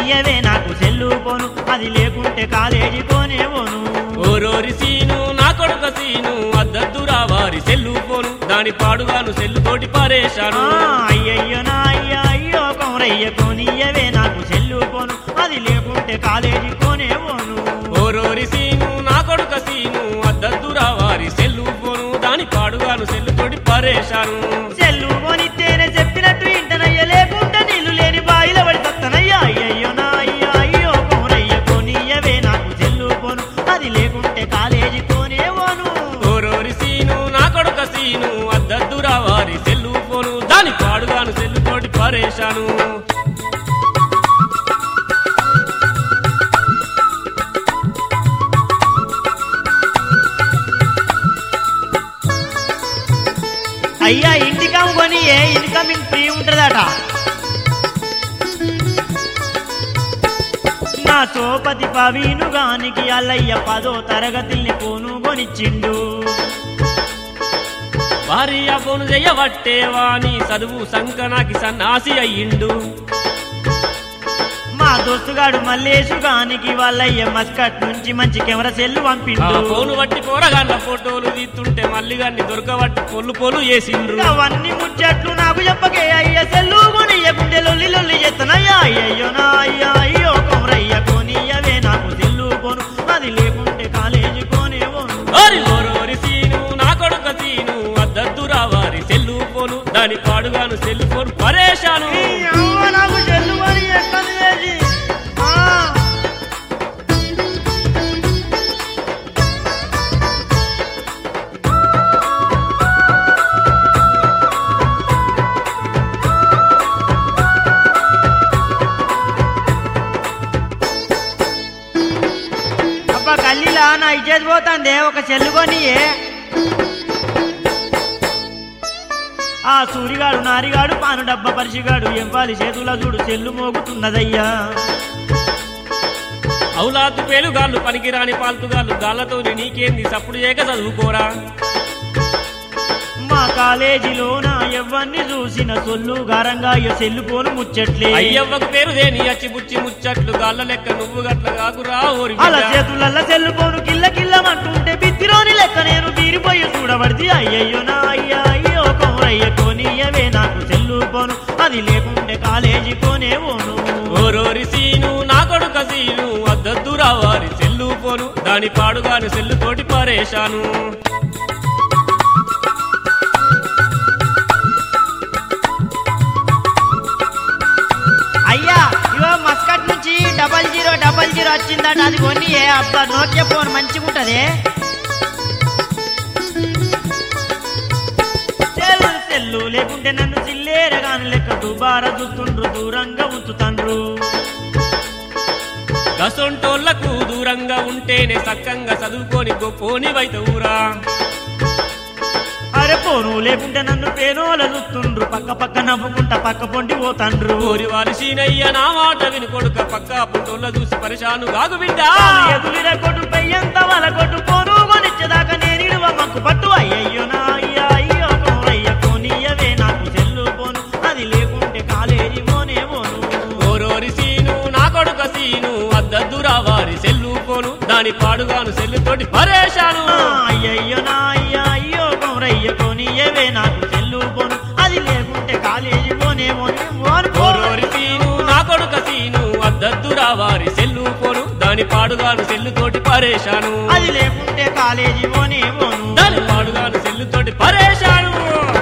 కొనియవే నాకు సెల్లు పోను అది లేకుంటే కాలేజీ పోనేవోను ఓరోరి సీను నా కొడుక సీను అద్దద్దురా వారి సెల్లు పోను దాని పాడుగాను సెల్లు తోటి ఆ, పారేశాను అయ్యయ్యో నా అయ్య అయ్యో కొమరయ్య కొనియవే నాకు సెల్లు పోను అది లేకుంటే కాలేజీ పోనేవోను ఓరోరి సీను నా కొడుక సీను అద్దద్దురా వారి సెల్లు పోను దాని పాడుగాను సెల్లు తోటి పారేశాను సెల్లు కొనితేనే చెప్పినట్టు ఇంటనయ్య లేకుంటే నీళ్లు లేని బాయిల పడి తత్తనయ్యా అయ్యయ్యో నా అయ్య అయ్యో కొమరయ్య కొనియవే నాకు సెల్లు పోను అది లేకుంటే కాలేజీ పోనేవోను ఓరోరి సీను నా కొడుక సీను అద్దద్దురా వారి సెల్లు పోను దాని పాడుగాను సెల్లు తోటి పారేశాను అయ్యా ఇంటికమ్ కొని ఏ ఇన్కమింగ్ ఫ్రీ ఉంటదట నా సోపతి పవీనుగానికి అల్లయ్య పదో తరగతిని పోను కొనిచ్చిండు వారి అబ్బోను చెయ్యబట్టేవాని చదువు సంకనాకి సన్నాసి అయ్యిండు మా దోస్తుగాడు మల్లేశుగానికి వాళ్ళయ్య మస్కట్ నుంచి మంచి కెమెరా సెల్లు ఆ పంపిండు ఫోను బట్టి పోరగాళ్ళ ఫోటోలు తీస్తుంటే మళ్ళీ గాన్ని దొరకబట్టి పొల్లు పొలు చేసిండ్రు అవన్నీ ముచ్చట్లు నాకు చెప్పకే అయ్య సెల్లు కొనియకుంటే లొల్లి లొల్లి చేస్తానయ్యా అయ్యయ్యో నా అయ్యా అయ్యో కొమరయ్య కొనియవే నాకు సెల్లు కొను అది లేకుంటే కాలేజీ కొనేవోను ఓరి ఓరోరి సీను నా కొడుక సీను అద్దద్దురా వారి సెల్లు ఫోను దాని పాడుగాను సెల్లు ఫోన్ పరేశాను ఈ అవ్వ నాకు సెల్లు కొని ఎక్కడి చేసి ఆ, అబ్బా కల్లీలా నా ఇచ్చేది పోతాందే ఒక సెల్లు కొనియే ఆ సూరిగాడు నారిగాడు పాను డబ్బ పరిచిగాడు ఎంపాలి చేతుల చూడు చెల్లు మోగుతున్నదయ్యా అవులాదు పేలుగాళ్ళు పనికిరాని పాల్తుగాళ్ళు గాళ్ళతో నీకేంది సప్పుడు చేయక చదువుకోరా మా కాలేజీలోన ఎవరిని చూసిన సొల్లు గారంగా ఇక సెల్లు పోను ముచ్చట్లే అయ్యవ్వకు పేరు దేని అచ్చి బుచ్చి ముచ్చట్లు గాళ్ళ లెక్క నువ్వు గట్ల కాకురా ఓరి అలా బిడ్డ. చేతులల్ల సెల్లు పోను కిల్ల కిల్లమంటుంటే బిత్తిరోని లెక్క నేను తీరిపోయి చూడబడితే అయ్యయ్యో నా అయ్యా అయ్యో కౌరయ్య కోనియవే నాకు సెల్లు పోను అది లేకుంటే కాలేజీ పోనేవోను ఓరోరి సీను నా కొడుక సీను అద్దద్దురా వారి సెల్లు పోను దాని పాడుగాను సెల్లు తోటి పారేశాను అయ్యా ఇగో మస్కట్ నుంచి డబల్ జీరో డబల్ జీరో వచ్చిందట అది కొని అబ్బా నోకియా ఫోన్ మంచిగా ఉంటది సెల్లు సెల్లు లేకుంటే నన్ను చిల్లేరగాను లెక్క దుబారా చూస్తుండ్రు దూరంగా ఉంచుతండ్రు గసొంటోళ్లకు దూరంగా ఉంటేనే సక్కంగా చదువుకొని గొప్పోని ఊరా అరే పోను లేకుంటే నన్ను పేనోల చూస్తుండ్రు పక్క పక్క నవ్వుకుంటా పక్క పొంటి పోతండ్రు ఓరి వారి సీనయ్య నా మాట విని కొడుక పక్క పుట్టోళ్ళ చూసి పరిశాను గాగు బిడ్డ ఎదులిర కొట్టు పెయ్యంత వల కొట్టు పోను కొనిచ్చేదాకా నేను ఇడువ మక్కు పట్టు అయ్యయ్యో నా అయ్యా అయ్యో కోరయ్య కోనియవే నాకు చెల్లు పోను అది లేకుంటే కాలేజీ పోనే పోను ఓరోరి సీను నా కొడుక సీను అద్దద్దురా వారి సెల్లు పోను దాని పాడుగాను సెల్లు తోటి పరేశాను ఆ, అయ్యయ్యో నా అయ్యా అయ్యో కోరయ్య కోనియవే నాకు చెల్లు పోను అది లేకుంటే కాలేజీ పోనే పోను పోను పోను ఓరోరి సీను నా కొడుక సీను అద్దద్దురా వారి సెల్లు పోను దాని పాడుగాను సెల్లు తోటి పరేశాను అది లేకుంటే కాలేజీ పోనే పోను దాని పాడుగాను సెల్లు తోటి పరేశాను